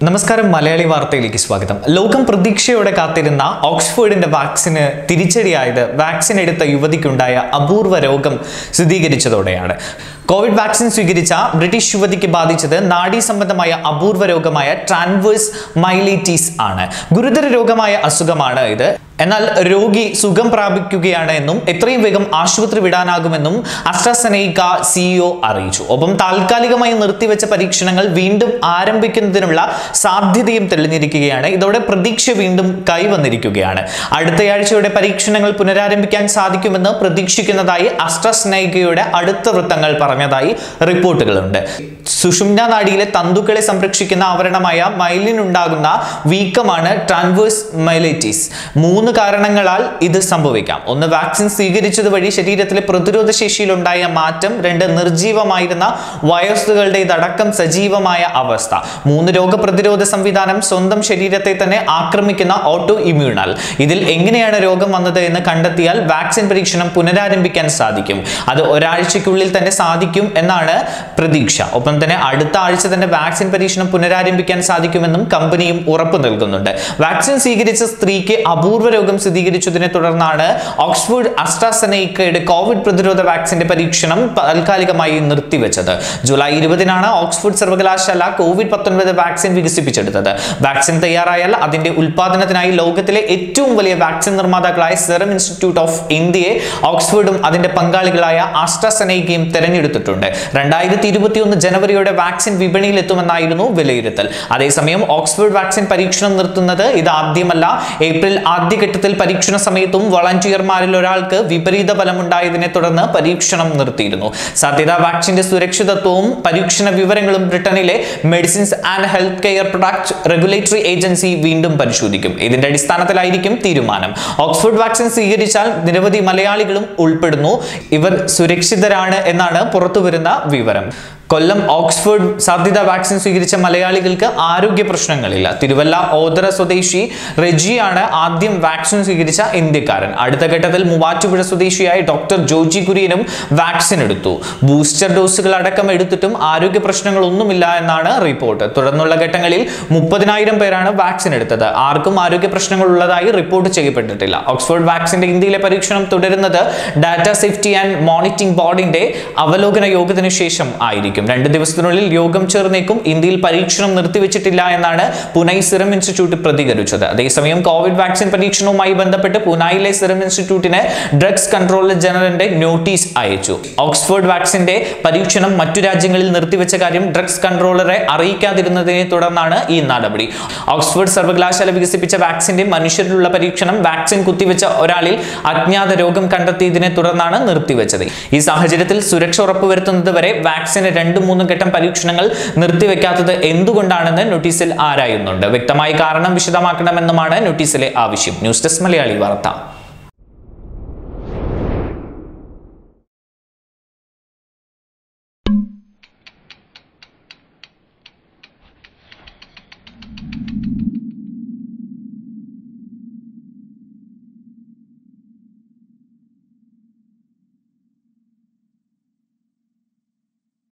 നമസ്കാരം മലയാളി വാർത്തയിലേക്ക് സ്വാഗതം ലോകം പ്രതീക്ഷയോടെ കാത്തിരുന്ന ഓക്സ്ഫോർഡിന്റെ വാക്സിന് തിരിച്ചടിയായത് വാക്സിൻ എടുത്ത യുവതിക്കുണ്ടായ അപൂർവ രോഗം സ്ഥിരീകരിച്ചതോടെയാണ് കോവിഡ് വാക്സിൻ സ്വീകരിച്ച ബ്രിട്ടീഷ് യുവതിക്ക് ബാധിച്ചത് നാഡീ സംബന്ധമായ അപൂർവ രോഗമായ ട്രാൻവേഴ്സ് മൈലൈറ്റീസ് ആണ് ഗുരുതര രോഗമായ അസുഖമാണ് ഇത് എന്നാൽ രോഗി സുഖം പ്രാപിക്കുകയാണ് എന്നും എത്രയും വേഗം ആശുപത്രി വിടാനാകുമെന്നും അസ്ട്രസെനൈക്ക സിഇഒ അറിയിച്ചു ഒപ്പം താൽക്കാലികമായി നിർത്തിവെച്ച പരീക്ഷണങ്ങൾ വീണ്ടും ആരംഭിക്കുന്നതിനുള്ള സാധ്യതയും തെളിഞ്ഞിരിക്കുകയാണ് ഇതോടെ പ്രതീക്ഷ വീണ്ടും കൈവന്നിരിക്കുകയാണ് അടുത്തയാഴ്ചയോടെ പരീക്ഷണങ്ങൾ പുനരാരംഭിക്കാൻ സാധിക്കുമെന്ന് പ്രതീക്ഷിക്കുന്നതായി അസ്ട്രസ്നൈക്കയുടെ അടുത്ത വൃത്തങ്ങൾ പറഞ്ഞതായി റിപ്പോർട്ടുകളുണ്ട് സുഷുമ്ന നാഡിയിലെ തന്തുക്കളെ സംരക്ഷിക്കുന്ന ആവരണമായ മൈലിൻ ഉണ്ടാകുന്ന വീക്കമാണ് ട്രാൻവേഴ്സ് മൈലൈറ്റീസ് മൂന്ന് കാരണങ്ങളാൽ ഇത് സംഭവിക്കാം ഒന്ന് വാക്സിൻ സ്വീകരിച്ചത് വഴി ശരീരത്തിലെ പ്രതിരോധ ശേഷിയിലുണ്ടായ മാറ്റം രണ്ട് നിർജീവമായിരുന്ന വൈറസുകളുടേതടക്കം സജീവമായ അവസ്ഥ മൂന്ന് രോഗപ്രതിരോധ സംവിധാനം സ്വന്തം ശരീരത്തെ തന്നെ ആക്രമിക്കുന്ന ഓട്ടോ ഇമ്മ്യൂണൽ ഇതിൽ എങ്ങനെയാണ് രോഗം വന്നത് എന്ന് കണ്ടെത്തിയാൽ വാക്സിൻ പരീക്ഷണം പുനരാരംഭിക്കാൻ സാധിക്കും അത് ഒരാഴ്ചയ്ക്കുള്ളിൽ തന്നെ സാധിക്കും എന്നാണ് പ്രതീക്ഷ ഒപ്പം തന്നെ അടുത്ത ആഴ്ച തന്നെ വാക്സിൻ പരീക്ഷണം പുനരാരംഭിക്കാൻ സാധിക്കുമെന്നും കമ്പനിയും ഉറപ്പു നൽകുന്നുണ്ട് വാക്സിൻ സ്വീകരിച്ച സ്ത്രീക്ക് അപൂർവ രോഗം സ്ഥിരീകരിച്ചതിനെ തുടർന്നാണ് ഓക്സ്ഫോർഡ് അസ്ട്രാസെനൈക്കയുടെ കോവിഡ് പ്രതിരോധ വാക്സിന്റെ പരീക്ഷണം താൽക്കാലികമായി നിർത്തിവെച്ചത് ജൂലൈ ഇരുപതിനാണ് ഓക്സ്ഫോർഡ് സർവകലാശാല കോവിഡ് പത്തൊൻപത് വാക്സിൻ വികസിപ്പിച്ചെടുത്തത് വാക്സിൻ തയ്യാറായാൽ അതിന്റെ ഉൽപാദനത്തിനായി ലോകത്തിലെ ഏറ്റവും വലിയ വാക്സിൻ നിർമ്മാതാക്കളായ സെറം ഇൻസ്റ്റിറ്റ്യൂട്ട് ഓഫ് ഇന്ത്യയെ ഓക്സ്ഫോർഡും അതിന്റെ പങ്കാളികളായ ആസ്ട്രാസെനൈക്കയും തെരഞ്ഞെടുത്തിട്ടുണ്ട് രണ്ടായിരത്തി ഇരുപത്തിയൊന്ന് ജനുവരിയോടെ വാക്സിൻ വിപണിയിൽ എത്തുമെന്നായിരുന്നു വിലയിരുത്തൽ അതേസമയം ഓക്സ്ഫോർഡ് വാക്സിൻ പരീക്ഷണം നിർത്തുന്നത് ഇത് ആദ്യമല്ല ഏപ്രിൽ ആദ്യഘട്ടത്തിൽ പരീക്ഷണ സമയത്തും വളണ്ടിയർമാരിൽ ഒരാൾക്ക് വിപരീത ഫലമുണ്ടായതിനെ തുടർന്ന് പരീക്ഷണം നിർത്തിയിരുന്നു സാധ്യത വാക്സിന്റെ സുരക്ഷിതത്വവും പരീക്ഷണ വിവരങ്ങളും ബ്രിട്ടനിലെ medicines and health care product regulatory agency വീണ്ടും പരിശോധിക്കും ഇതിന്റെ അടിസ്ഥാനത്തിലായിരിക്കും തീരുമാനം ഓക്സ്ഫോർഡ് വാക്സിൻ സ്വീകരിച്ചാൽ നിരവധി മലയാളികളും ഉൾപ്പെടുന്നു ഇവർ സുരക്ഷിതരാണ് എന്നാണ് പുറത്തുവരുന്ന വിവരം കൊല്ലം ഓക്സ്ഫോർഡ് സാധ്യത വാക്സിൻ സ്വീകരിച്ച മലയാളികൾക്ക് ആരോഗ്യ പ്രശ്നങ്ങളില്ല തിരുവല്ല ഓതറ സ്വദേശി റെജിയാണ് ആദ്യം വാക്സിൻ സ്വീകരിച്ച ഇന്ത്യക്കാരൻ അടുത്ത ഘട്ടത്തിൽ മൂവാറ്റുപുഴ സ്വദേശിയായ ഡോക്ടർ ജോജി കുര്യനും വാക്സിൻ എടുത്തു ബൂസ്റ്റർ ഡോസുകൾ അടക്കം എടുത്തിട്ടും ആരോഗ്യ പ്രശ്നങ്ങളൊന്നുമില്ല എന്നാണ് റിപ്പോർട്ട് തുടർന്നുള്ള ഘട്ടങ്ങളിൽ മുപ്പതിനായിരം പേരാണ് വാക്സിൻ എടുത്തത് ആർക്കും ആരോഗ്യ പ്രശ്നങ്ങൾ ഉള്ളതായി റിപ്പോർട്ട് ചെയ്യപ്പെട്ടിട്ടില്ല ഓക്സ്ഫോർഡ് വാക്സിന്റെ ഇന്ത്യയിലെ പരീക്ഷണം തുടരുന്നത് ഡാറ്റ സേഫ്റ്റി ആൻഡ് മോണിറ്ററിംഗ് ബോർഡിന്റെ അവലോകന യോഗത്തിന് ശേഷം ആയിരിക്കും രണ്ട് ദിവസത്തിനുള്ളിൽ യോഗം ചേർന്നേക്കും ഇന്ത്യയിൽ പരീക്ഷണം നിർത്തിവെച്ചിട്ടില്ല എന്നാണ് പുനൈ സിറം ഇൻസ്റ്റിറ്റ്യൂട്ട് പ്രതികരിച്ചത് അതേസമയം കോവിഡ് വാക്സിൻ പരീക്ഷണവുമായി ബന്ധപ്പെട്ട് പുനായിലെ സിറം ഇൻസ്റ്റിറ്റ്യൂട്ടിന് ഡ്രഗ്സ് കൺട്രോളർ ജനറലിന്റെ നോട്ടീസ് അയച്ചു ഓക്സ്ഫോർഡ് വാക്സിന്റെ പരീക്ഷണം മറ്റു രാജ്യങ്ങളിൽ നിർത്തിവെച്ച കാര്യം ഡ്രഗ്സ് കൺട്രോളറെ അറിയിക്കാതിരുന്നതിനെ തുടർന്നാണ് ഈ നടപടി ഓക്സ്ഫോർഡ് സർവകലാശാല വികസിപ്പിച്ച വാക്സിന്റെ മനുഷ്യരിലുള്ള പരീക്ഷണം വാക്സിൻ കുത്തിവെച്ച ഒരാളിൽ അജ്ഞാത രോഗം കണ്ടെത്തിയതിനെ തുടർന്നാണ് നിർത്തിവെച്ചത് ഈ സാഹചര്യത്തിൽ സുരക്ഷ ഉറപ്പുവരുത്തുന്നത് വരെ വാക്സിന് രണ്ടും മൂന്നും ഘട്ടം പരീക്ഷണങ്ങൾ നിർത്തിവെക്കാത്തത് എന്തുകൊണ്ടാണെന്ന് നോട്ടീസിൽ ആരായുന്നുണ്ട് വ്യക്തമായ കാരണം വിശദമാക്കണമെന്നുമാണ് നോട്ടീസിലെ ആവശ്യം ന്യൂസ് ഡെസ്ക് മലയാളി വാർത്ത